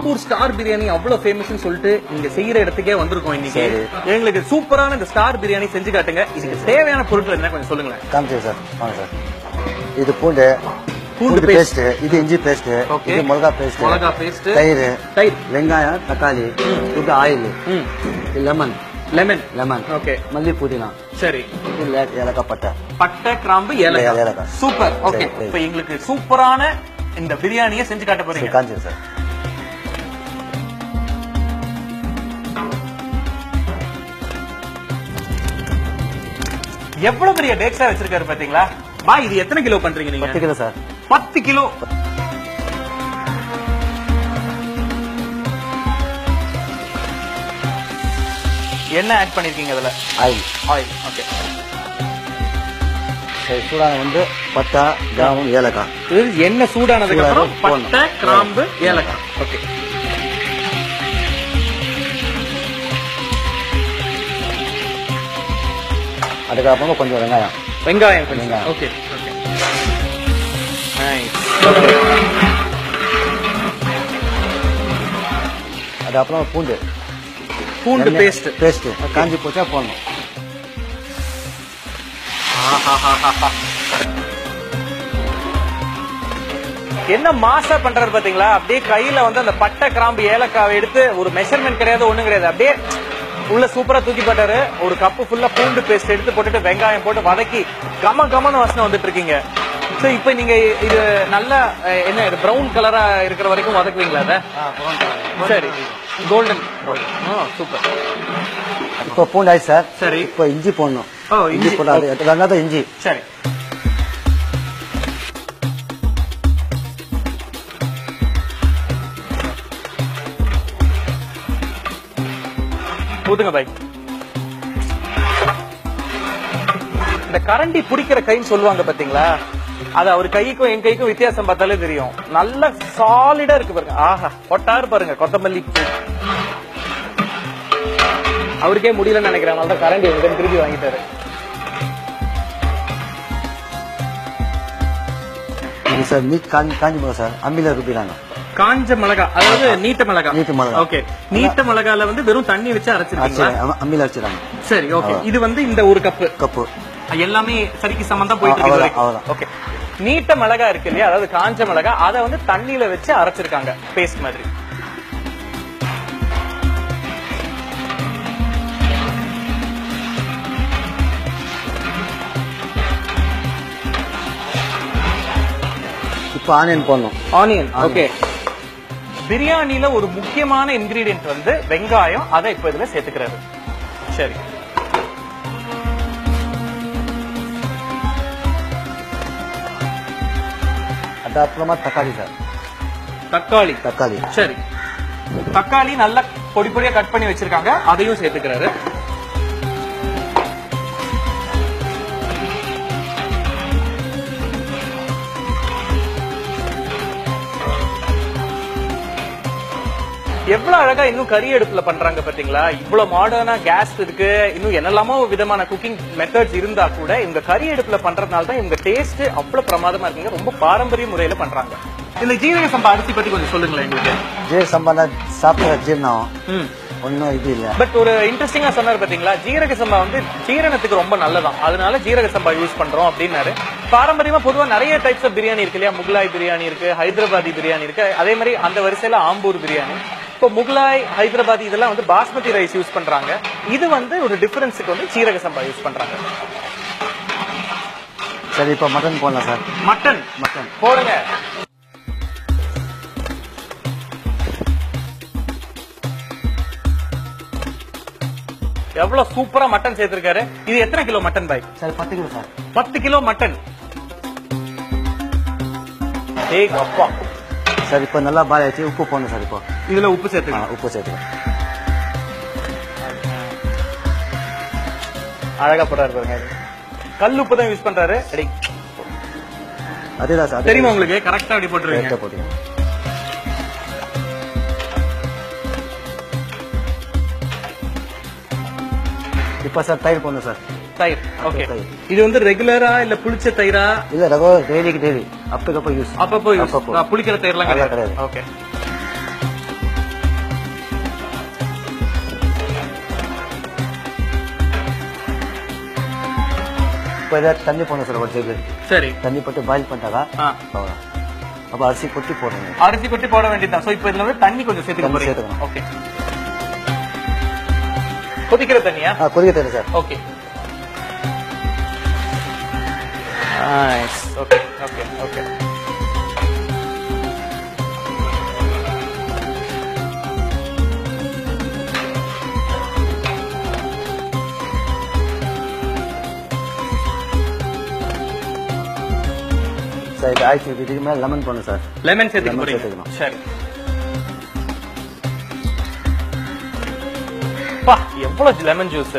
Ambur star biryani அவ்வளவு ஃபேமஸ்னு சொல்லிட்டு இங்க செய்யற இடத்துக்கே வந்திருக்கோம் இன்னைக்கு சரி. எங்களுக்கு சூப்பரான இந்த ஸ்டார் பிரியாணி செஞ்சு காட்டுங்க இதுக்கு தேவையான பொருட்கள் என்ன கொஞ்சம் சொல்லுங்களேன் காமிச்சு சார் வாங்க சார் இது பூண்டு பூண்டு பூண்டு paste. பேஸ்ட் இது இஞ்சி பேஸ்ட் Okay. இது மிளகா பேஸ்ட் மிளகா paste. தயிர் தயிர் வெங்காயம் தக்காளி இது ஆயில் ம் இது லெமன் லெமன் லெமன் ஓகே மல்லி புதினா சரி இது லே- ஏலக்காய் பட்டை பட்டை கிராம்பு ஏலக்காய் ஏலக்காய். சூப்பர் ஓகே சரி, சரி. இப்போ எங்களுக்கு சூப்பரான இந்த பிரியாணியை செஞ்சு காட்ட போறீங்க காமிச்சு சார் எவ்வளவு பெரிய டேக்ஸா வச்சிருக்காரு பாத்தீங்களா பா இது எத்தனை கிலோ பண்றீங்க நீங்க பத்து கிலோ சார் பத்து கிலோ என்ன ஆட் பண்ணிருக்கீங்க அதுல ஆயில் ஆயில் ஓகே சரி சூடான வந்து பட்டை கிராமம் ஏலக்காய் இது எண்ணெய் சூடானதுக்கு அப்புறம் சூடானது போடணும். பட்டை கிராம்பு ஏலக்காய் ஓகே அதுக்கப்புறமா கொஞ்சம் வெங்காயம் வெங்காயம் கொஞ்சம் வெங்காயம். ஓகே ஓகே நைஸ் அதுக்கப்புறம் பூண்டு பூண்டு பேஸ்ட் பேஸ்ட் காஞ்சி போச்சா போடணும் என்ன மாசா பண்றாரு பாத்தீங்களா அப்படியே கையில வந்து அந்த பட்டை கிராம்பு ஏலக்காவை எடுத்து ஒரு மெஷர்மெண்ட் கிடையாது ஒண்ணும் கிடையாது அப்படியே உள்ள சூப்பரா தூக்கி போட்டாரு ஒரு கப்பு ஃபுல்லா பூண்டு பேஸ்ட் எடுத்து போட்டுட்டு வெங்காயம் போட்டு வதக்கி கம கமன்னு வாசனை வந்துட்டு இருக்கீங்க சோ இப்போ நீங்க இது நல்ல அஹ், என்ன பிரவுன் கலரா இருக்கிற வரைக்கும் வதக்குவீங்களா அத சரி கோல்டன் சூப்பர் இப்போ பூண்டு ஆயிடுச்சு சார் சரி இப்போ இஞ்சி போடணும் ஓ, இஞ்சி. இஞ்சி போடாது வெங்காயம் தான் இஞ்சி சரி ஊத்துங்க பாய் இந்த கரண்டி பிடிக்கிற கைன்னு சொல்லுவாங்க பாத்தீங்களா அது அவர் கைக்கும் என் கைக்கும் வித்தியாசம் பார்த்தாலே தெரியும் நல்ல சாலிடா இருக்கு பாருங்க ஆஹா கொட்டாரு பாருங்க கொத்தமல்லி பூ. அவருக்கே முடியலன்னு நினைக்கிறேன் அதனால தான் கரண்டி உங்க திருப்பி வாங்கிட்டாரு இது சார் நீட் காஞ்சி காஞ்சி மிளகா சார் அம்மியில் ருப்பினாங்க காஞ்ச மிளகா அதாவது நீட்ட மிளகா நீட்ட மிளகா. ஓகே நீட்ட மிளகால வந்து வெறும் தண்ணி வச்சு அரைச்சிருக்கீங்களா அம்மியில் அடிச்சிடாங்க சரி ஓகே இது வந்து இந்த ஒரு கப்பு கப்பு எல்லாமே சரிக்கு சம்பந்தம் போயிட்டு ஆ, இருக்கு அவ்வளவுதான், அவ்வளவுதான். ஓகே நீட்ட மிளகா இருக்கு இல்லையா அதாவது காஞ்ச மிளகா அதை வந்து தண்ணியில வச்சு அரைச்சிருக்காங்க பேஸ்ட் மாதிரி இப்போ ஆனியன் போடணும் ஆனியன் ஓகே பிரியாணில ஒரு முக்கியமான இன்கிரீடியன்ட் வந்து வெங்காயம் அதை இப்ப இதுல சேர்த்துக்கிறாரு சரி அது அப்புறமா தக்காளி சார் தக்காளி தக்காளி சரி தக்காளி நல்லா பொடி பொடியா கட் பண்ணி வச்சிருக்காங்க அதையும் சேர்த்துக்கிறாரு எவ்வளவு அழகா இன்னும் கறி அடுப்புல பண்றாங்க பாத்தீங்களா இவ்வளவு மாடர்னா கேஸ் இருக்கு இன்னும் என்னெல்லாமோ விதமான குக்கிங் மெத்தட்ஸ் இருந்தா கூட இந்த கறி அடுப்புல பண்றதுனால தான் இவங்க டேஸ்ட் அவ்வளவு பிரமாதமா இருக்குங்க ரொம்ப பாரம்பரிய முறையில பண்றாங்க இந்த ஜீரக சம்பா அரிசி பத்தி கொஞ்சம் சொல்லுங்களேன் எங்களுக்கு ஜீரக சம்பாலா சாப்பிட்ற ஜீரணம் ம் ஒன்றும் இது இல்லை பட் ஒரு இன்ட்ரெஸ்டிங்கா சொன்னார் பாத்தீங்களா ஜீரக சம்பா வந்து ஜீரணத்துக்கு ரொம்ப நல்லதாம் அதனால ஜீரக சம்பா யூஸ் பண்றோம் அப்படின்னாரு பாரம்பரியமா பொதுவா நிறைய டைப்ஸ் ஆஃப் பிரியாணி இருக்கு இல்லையா முகலாய் பிரியாணி இருக்கு ஹைதராபாதி பிரியாணி இருக்கு அதே மாதிரி அந்த வரிசையில ஆம்பூர் பிரியாணி இப்போ முகலாய் ஹைதராபாதி இதெல்லாம் வந்து பாஸ்மதி ரைஸ் யூஸ் பண்றாங்க இது வந்து ஒரு டிஃபரன்ஸுக்கு வந்து ஜீரக சம்பா யூஸ் பண்றாங்க சரி இப்போ மட்டன் போடலாம் சார் மட்டன் மட்டன் போடுங்க எவ்வளவு சூப்பரா மட்டன் சேர்த்திருக்காரு இது எத்தனை கிலோ மட்டன் பாய் சரி பத்து கிலோ சார் பத்து கிலோ மட்டன் ஏய் அப்பா சார் இப்போ நல்லா பாய் ஆச்சு உப்பு போடணும் சார் இப்போ இதுல உப்பு ஆ, சேர்த்துக்கலாம் உப்பு சேர்த்துக்கலாம் அழகா போட்டாரு பாருங்க கல் உப்பு தான் யூஸ் பண்றாரு ரெடி அதேதான் சார் தெரியுமா உங்களுக்கு கரெக்டா அப்படி போட்டுருவீங்க கரெக்டாக போட்டுருங்க இப்போ சார் தயிர் போடணும் சார் தயிர் ஓகே தயிர். இது வந்து ரெகுலரா இல்ல புளிச்ச தயிரா இல்லை ரகோ டெய்லிக்கு டெய்லி அப்பக்கப்போ யூஸ் அப்பப்போ use. அப்பப்போ. ஆ, புளிக்கிற தயிர்லாம் அதெல்லாம் கிடையாது கிடையாது. ஓகே இப்போ ஏதாவது தண்ணி போடணும் சார் ஒரு ஜெகு சரி தண்ணி போட்டு பாயில் பண்ணிட்டாக்கா ஆ. அவ்வளோ அப்போ அரிசி கொட்டி போடணும் அரிசி கொட்டி போட வேண்டியதுதான் சோ இப்போ இதுல வந்து தண்ணி கொஞ்சம் சேர்த்துக்க தண்ணி போறீங்க சேர்த்துக்கணும். ஓகே கொதிக்கிற தண்ணியா ஆ கொதிக்க தெரியும் sir okay nice okay okay okay sir இது ஆயிடுச்சு இதுக்கு மேலே லெமன் போடணும் சார் லெமன் சேர்த்துக்க Lemon போறீங்க சேர்த்துக்கணும். சரி பா எவ்வளவு லெமன் ஜூஸ்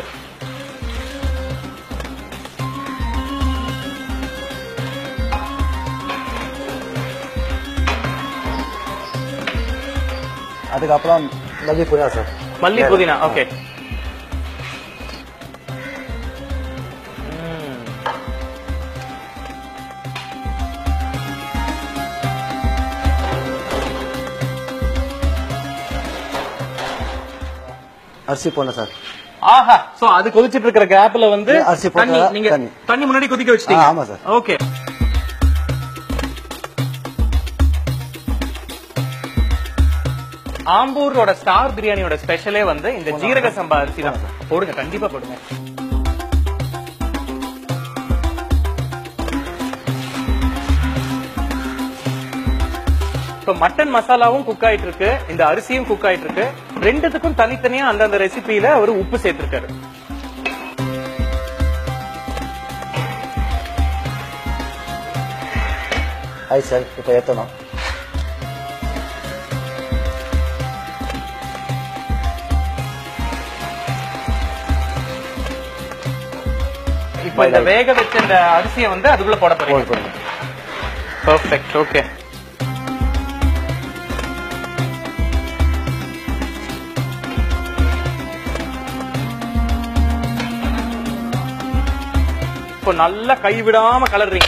அதுக்கப்புறம் மல்லி புதினா சார் மல்லி புதினா ஓகே அரிசி போடணும் சார் ஆஹா சோ அது கொதிச்சிட்டு இருக்கிற கேப்ல வந்து இல்ல, அரிசி போட்டா தண்ணி நீங்க தண்ணி. தண்ணி முன்னாடி கொதிக்க வச்சிட்டீங்க ஆ, ஆமா சார். ஓகே ஆம்பூரோட ஸ்டார் பிரியாணியோட ஸ்பெஷலே வந்து இந்த ஜீரக சம்பா அரிசி தான் போடுங்க கண்டிப்பா போடுங்க இப்போ மட்டன் மசாலாவும் குக் ஆயிட்டு இருக்கு இந்த அரிசியும் குக் ஆயிட்டு இருக்கு ரெண்டுத்துக்கும் தனித்தனியா அந்தந்த ரெசிபியில அவர் உப்பு சேர்த்திருக்காரு ஆயிடுச்சு சார் இப்போ ஏற்றணும் இப்போ இந்த வேக வச்ச இந்த அரிசியை வந்து அதுக்குள்ள போட போடு போறீங்க போடுங்க பர்ஃபெக்ட் ஓகே இப்போ நல்லா கைவிடாம கலர்றீங்க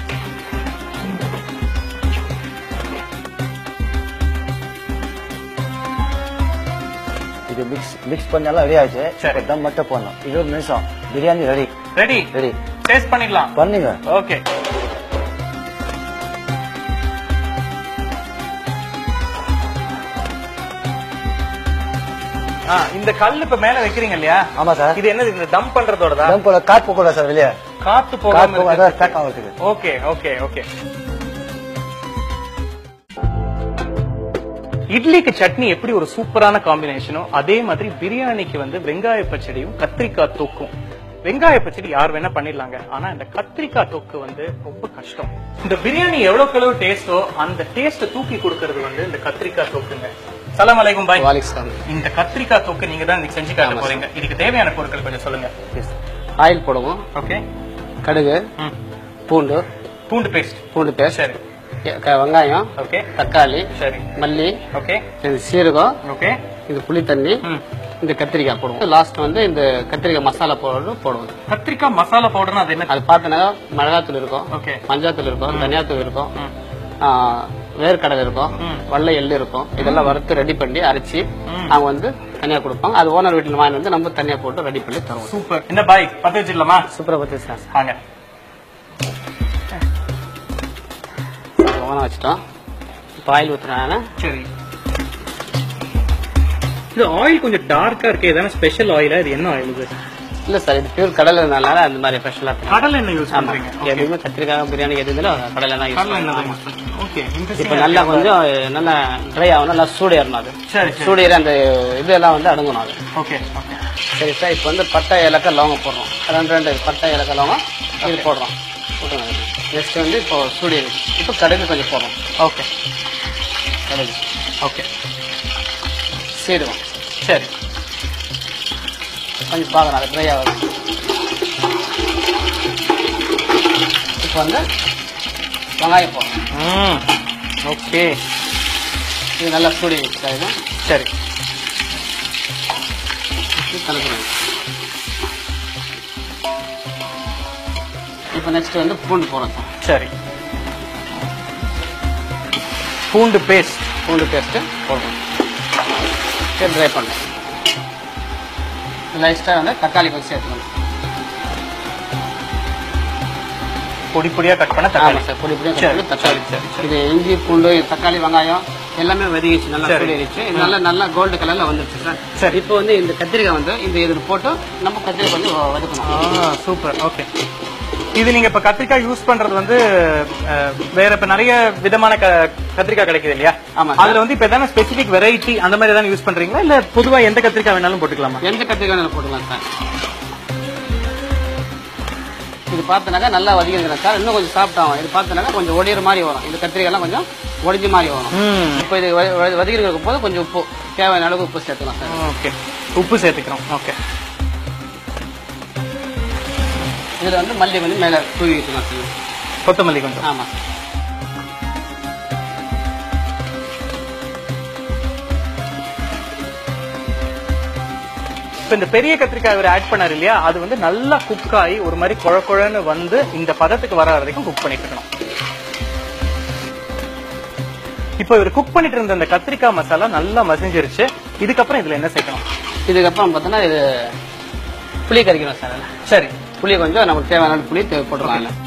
இது மிக்ஸ் மிக்ஸ் பண்ணாலும் ரெடி ஆயிடுச்சு சரி. இப்போ தம் மட்டும் போடணும் இருபது நிமிஷம் biryani ready ready ready taste பண்ணிடலாம் பண்ணுங்க ஓகே ஆ இந்த கல் இப்ப மேல வைக்கிறீங்க இல்லையா ஆமா சார் இது என்னது இந்த தம் பண்றதோடதா தம் போட காட் போகல சார் வெளியே காத்து காட் போகாம போக இருக்கு. அதான் பேக் ஆகிறதுக்கு ஓகே ஓகே ஓகே இட்லிக்கு சட்னி எப்படி ஒரு சூப்பரான காம்பினேஷனோ அதே மாதிரி பிரியாணிக்கு வந்து வெங்காய பச்சடியும் கத்திரிக்காய் தொக்கும் வெங்காய பச்சடி யார் வேணா பண்ணிடலாங்க ஆனா இந்த கத்திரிக்காய் தொக்கு வந்து ரொம்ப கஷ்டம் இந்த பிரியாணி எவ்வளவுக்கு எவ்வளவு டேஸ்டோ அந்த டேஸ்ட தூக்கி கொடுக்கறது வந்து இந்த கத்திரிக்காய் தொக்குங்க சலாம் அலைக்கும் பாய் வாலிக்ஸ்தான் இந்த கத்திரிக்காய் தொக்கு நீங்க தான் இன்னைக்கு செஞ்சு காட்ட போறீங்க இதுக்கு தேவையான பொருட்கள் கொஞ்சம் சொல்லுங்க ஆயில் போடுவோம் ஓகே கடுகு பூண்டு பூண்டு பேஸ்ட் பூண்டு பேஸ்ட் சரி வெங்காயம் ஓகே தக்காளி சரி மல்லி ஓகே இது சீரகம் ஓகே இது புளி தண்ணி ம். இந்த கத்திரிக்காய் போடுவோம் லாஸ்ட் வந்து இந்த கத்திரிக்காய் மசாலா பவுடர் போடுவோம் கத்திரிக்காய் மசாலா பவுடர்னா அது என்ன அது பார்த்தோன்னா மிளகாத்தூள் இருக்கும் ஓகே மஞ்சாத்தூள் இருக்கும் தனியாத்தூள் இருக்கும் ம். ஆ, வேர்க்கடலை இருக்கும் ம். வெள்ளை எள்ளு இருக்கும் இதெல்லாம் வறுத்து ரெடி பண்ணி அரைச்சி ம். அவங்க வந்து தனியா கொடுப்பாங்க அது ஓனர் வீட்டில் வாங்கி வந்து நம்ம தனியா போட்டு ரெடி பண்ணி தருவோம் சூப்பர் என்ன பாய் பத்து வச்சிடலாமா சூப்பரா பத்தி சார் வாங்க ஓனம் வச்சுட்டோம் இப்போ ஆயில் ஊற்றுனாங்க சரி இது ஆயில் கொஞ்சம் டார்க்கா இருக்கு எதான ஸ்பெஷல் ஆயிலா இது என்ன ஆயில் இது இல்ல சார் இது பியூர் கடலை இருந்தனால அந்த மாதிரி ஸ்பெஷலா இருக்கு கடலை எண்ணெய் யூஸ் ஆமா பண்றீங்க எதுவுமே கத்திரிக்காய் பிரியாணி எது இருந்தாலும் கடலை தான் யூஸ் கடலை எண்ணெய் தான் பண்ணுவோம் யூஸ் பண்றீங்க ஓகே இப்போ நல்லா கொஞ்சம் நல்லா ட்ரை ஆகணும் நல்லா சூடு ஏறணும் அது சரி சரி சூடு ஏறி அந்த இதெல்லாம் வந்து அடங்கணும் அது ஓகே ஓகே சரி சார் இப்போ வந்து பட்டை ஏலக்காய் லவங்கம் போடுறோம் ரெண்டு ரெண்டு பட்டை ஏலக்காய் லவங்கம் இது போடுறோம் போட்டுருங்க நெக்ஸ்ட் வந்து இப்போ சூடு ஏறி இப்போ கடுகு கொஞ்சம் போடுறோம் ஓகே கடுகு ஓகே சீரகம் சரி கொஞ்சம் பார்க்கணும் அது ட்ரை ஆகுது இப்போ வந்து வெங்காயம் போடுறோம் ம் ஓகே இது நல்லா சூடி வச்சுக்காது சரி கலக்கணும் இப்போ நெக்ஸ்ட் வந்து பூண்டு போடுறோம் சார் சரி பூண்டு பேஸ்ட் பூண்டு பேஸ்ட்டு போடுறோம் சரி ட்ரை பண்ணுறோம் லைஸ்ட்டாக வந்து தக்காளி கொஞ்சம் சேர்த்துக்கணும் பொடி பொடியா கட் பண்ண ஆமா தக்காளி சார் பொடி பொடியா சரி, கட் பண்ணி தக்காளி சரி, சரி. இது இஞ்சி பூண்டு தக்காளி வெங்காயம் எல்லாமே வதங்கிச்சு நல்லா சரி. சூடிடுச்சு இது நல்லா நல்லா கோல்டு கலர்ல வந்துருச்சு சார் சரி. இப்போ வந்து இந்த கத்திரிக்காய் வந்து இந்த இது போட்டு நம்ம கத்திரிக்காய் வந்து வதக்கணும் சூப்பர் ஓகே இது நீங்க இப்ப கத்திரிக்காய் யூஸ் பண்றது வந்து அஹ், வேற இப்ப நிறைய விதமான க- கத்திரிக்காய் கிடைக்குது இல்லையா ஆமா சார். அதுல வந்து இப்ப எதனா ஸ்பெசிபிக் வெரைட்டி அந்த மாதிரி ஏதாவது யூஸ் பண்றீங்களா இல்ல பொதுவா எந்த கத்திரிக்காய் வேணாலும் போட்டுக்கலாமா எந்த கத்திரிக்காய் வேணாலும் போட்டுக்கலாம் சார் இது பார்த்தனாக்கா நல்லா வதக்கிடுங்க சார் இன்னும் கொஞ்சம் சாப்பிட்டாகும் இது பார்த்தனாக்கா கொஞ்சம் ஒடிகிற மாதிரி வரும் இந்த கத்திரிக்காய்லாம் கொஞ்சம் ஒடிஞ்ச மாதிரி வரும் ம் இப்போ இது வதக்கிட்டு போது கொஞ்சம் உப்பு தேவையான அளவுக்கு உப்பு சேர்த்துக்கலாம் சார் ஓகே உப்பு சேர்த்துக்கிறோம் ஓகே இதில் வந்து மல்லி வந்து மேலே தூவி வச்சுக்கலாம் சார் கொத்தமல்லி கொஞ்சம் ஆமாம் இப்ப இந்த பெரிய கத்திரிக்காய் இவர் ஆட் பண்ணாரு இல்லையா அது வந்து நல்லா குக் ஆகி ஒரு மாதிரி குழ குழன்னு வந்து இந்த பதத்துக்கு வர வரைக்கும் குக் பண்ணிட்டு இருக்கணும் இப்போ இவர் குக் பண்ணிட்டு இருந்த இந்த கத்திரிக்காய் மசாலா நல்லா மசிஞ்சிருச்சு இதுக்கப்புறம் இதுல என்ன சேர்க்கணும் இதுக்கப்புறம் பார்த்தோன்னா இது புளி கறிக்கணும் சார் அதில் சரி புளி கொஞ்சம் நமக்கு தேவையான அளவு புளி தேவை போட்டுருலாம் அதில்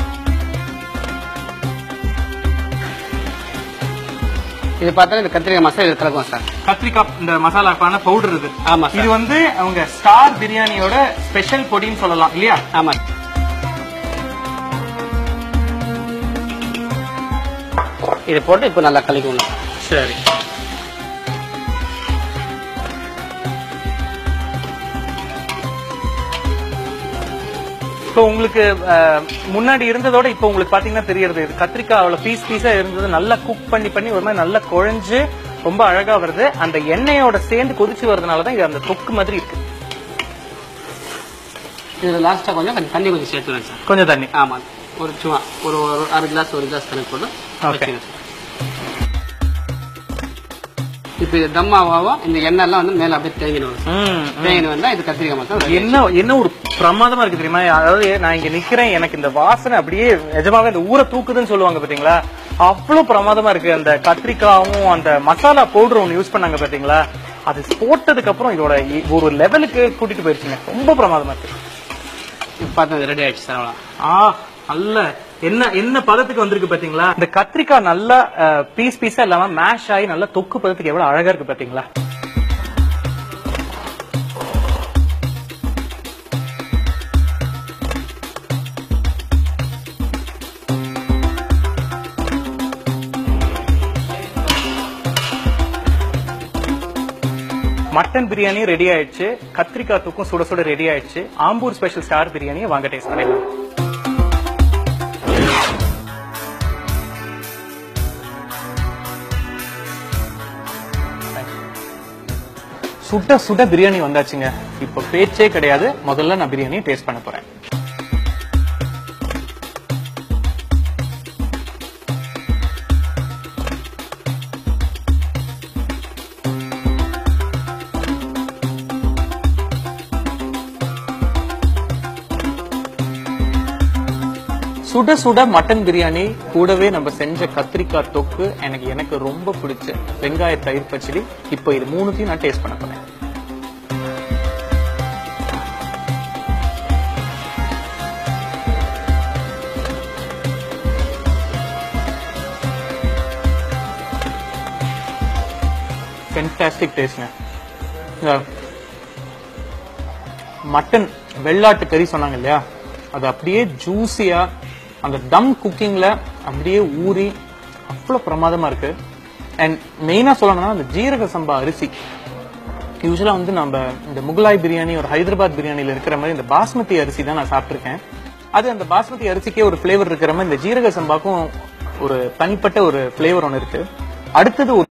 இது பார்த்தா இந்த கத்திரிக்காய் மசாலா இது கலக்கும் சார் கத்திரிக்காய் இந்த மசாலாக்கான பவுடர் இது ஆமா இது சார் வந்து அவங்க ஸ்டார் பிரியாணியோட ஸ்பெஷல் பொடின்னு சொல்லலாம் இல்லையா ஆமா இது போட்டு இப்போ நல்லா கலக்கணும் சரி இப்போ உங்களுக்கு அஹ், முன்னாடி இருந்ததோட இப்போ உங்களுக்கு பாத்தீங்கன்னா தெரியறது இது கத்திரிக்காய் அவ்வளவு பீஸ் பீஸா இருந்தது நல்லா குக் பண்ணி பண்ணி ஒரு மாதிரி நல்லா குழஞ்சு ரொம்ப அழகா வருது அந்த எண்ணெயோட சேர்ந்து கொதிச்சு வரதுனால தான் இது அந்த தொக்கு மாதிரி இருக்கு இதில் லாஸ்ட்டாக கொஞ்சம் கொஞ்சம் தண்ணி கொஞ்சம் சேர்த்துவேன் சார் கொஞ்சம் தண்ணி ஆமா ஒரு சும்மா ஒரு ஒரு அரை கிளாஸ் ஒரு கிளாஸ் தண்ணி போட்டு Okay. வச்சுக்கணும் சார் இப்போ இது தம் ஆகும் இந்த எண்ணெய் எல்லாம் வந்து மேலே அப்படியே தேங்கிடும் சார் ம், ம். தேங்கினு வந்தால் இது கத்திரிக்காய் மசாலா ready. என்ன என்ன ஒரு பிரமாதமா இருக்கு தெரியுமா அதாவது நான் இங்க நிக்கிறேன் எனக்கு இந்த வாசனை அப்படியே நிஜமாவே இந்த ஊரை தூக்குதுன்னு சொல்லுவாங்க பாத்தீங்களா அவ்வளவு பிரமாதமா இருக்கு அந்த கத்திரிக்காவும் அந்த மசாலா பவுடர் ஒன்னு யூஸ் பண்ணாங்க பாத்தீங்களா அது போட்டதுக்கு அப்புறம் இதோட இ- ஒரு லெவலுக்கு கூட்டிட்டு போயிருச்சுங்க ரொம்ப பிரமாதமா இருக்கு இப்போ பார்த்தா ரெடி ஆயிடுச்சு சார் அவ்வளோ ஆ நல்ல என்ன என்ன பதத்துக்கு வந்திருக்கு பாத்தீங்களா இந்த கத்திரிக்காய் நல்லா பீஸ் பீஸா இல்லாம மேஷ் ஆகி நல்லா தொக்கு பதத்துக்கு எவ்வளவு அழகா இருக்கு பாத்தீங்களா மட்டன் பிரியாணி ரெடி ஆயிடுச்சு கத்திரிக்காய் தூக்கும் சுட சுட ரெடி ஆயிடுச்சு ஆம்பூர் ஸ்பெஷல் ஸ்டார் பிரியாணியை வாங்க டேஸ்ட் பண்ணிடலாம் சுட சுட பிரியாணி வந்தாச்சுங்க இப்ப பேச்சே கிடையாது முதல்ல நான் பிரியாணியை டேஸ்ட் பண்ண போறேன் சுட சுட மட்டன் பிரியாணி கூடவே நம்ம செஞ்ச கத்திரிக்காய் தொக்கு எனக்கு எனக்கு ரொம்ப பிடிச்ச வெங்காய தயிர் பச்சடி இப்போ இது மூணுத்தையும் நான் டேஸ்ட் பண்ண போறேன் ஃபென்டாஸ்டிக் டேஸ்ட்ங்க மட்டன் வெள்ளாட்டு கறி சொன்னாங்க இல்லையா அது அப்படியே ஜூஸியா அந்த தம் குக்கிங்ல அப்படியே ஊறி அவ்வளவு பிரமாதமா இருக்கு அண்ட் மெயினா சொல்லணும்னா அந்த ஜீரக சம்பா அரிசி யூஸ்வலா வந்து நம்ம இந்த முகலாய் பிரியாணி ஒரு ஹைதராபாத் பிரியாணில இருக்கிற மாதிரி இந்த பாஸ்மதி அரிசி தான் நான் சாப்பிட்டிருக்கேன் அது அந்த பாஸ்மதி அரிசிக்கே ஒரு ஃபிளேவர் இருக்கிற மாதிரி இந்த ஜீரக சம்பாக்கும் ஒரு தனிப்பட்ட ஒரு ஃபிளேவர் ஒன்று இருக்கு அடுத்தது ஒரு